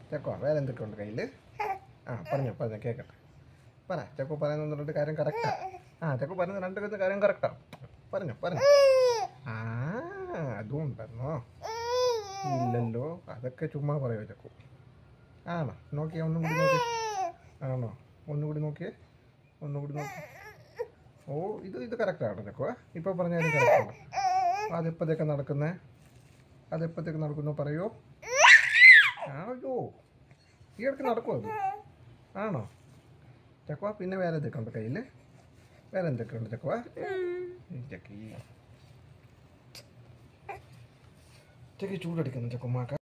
ചക്കോ വേറെ എന്തൊക്കെ ഉണ്ട് കയ്യിൽ ആ പറഞ്ഞോ പറഞ്ഞോ കേൾക്കട്ടെ പറ ചക്കോ പറയുന്ന രണ്ട് കാര്യം കറക്റ്റാ ആ ചക്കോ പറയുന്ന രണ്ട് കാര്യം കറക്റ്റാ പറഞ്ഞോ പറഞ്ഞോ ആ അതും ഉണ്ടെന്നോ ഇല്ലല്ലോ അതൊക്കെ ചുമ്മാ പറയോ ചക്കു ആണോ നോക്കിയേ ഒന്നും കൂടി നോക്കി ആണോ ഒന്നുകൂടി നോക്കിയേ ഒന്നുകൂടി നോക്കി ഓ ഇത് ഇത് കറക്റ്റാണ് ചക്കോ ഇപ്പോൾ പറഞ്ഞാലും കറക്റ്റാണ് അതെപ്പോഴത്തേക്ക് നടക്കുന്നേ അതെപ്പോഴത്തേക്ക് നടക്കുന്നു പറയോ അയ്യോ ഈ ഇടയ്ക്ക് നടക്കുമോ അത് ആണോ ചക്കവ പിന്നെ വേറെ എന്തൊക്കെ ഉണ്ട് കയ്യിൽ വേറെ എന്തൊക്കെ ഉണ്ട് ചക്കവ ഈ ചക്കി ചക്കി ചൂടടിക്കുന്നു ചക്കുമാക്ക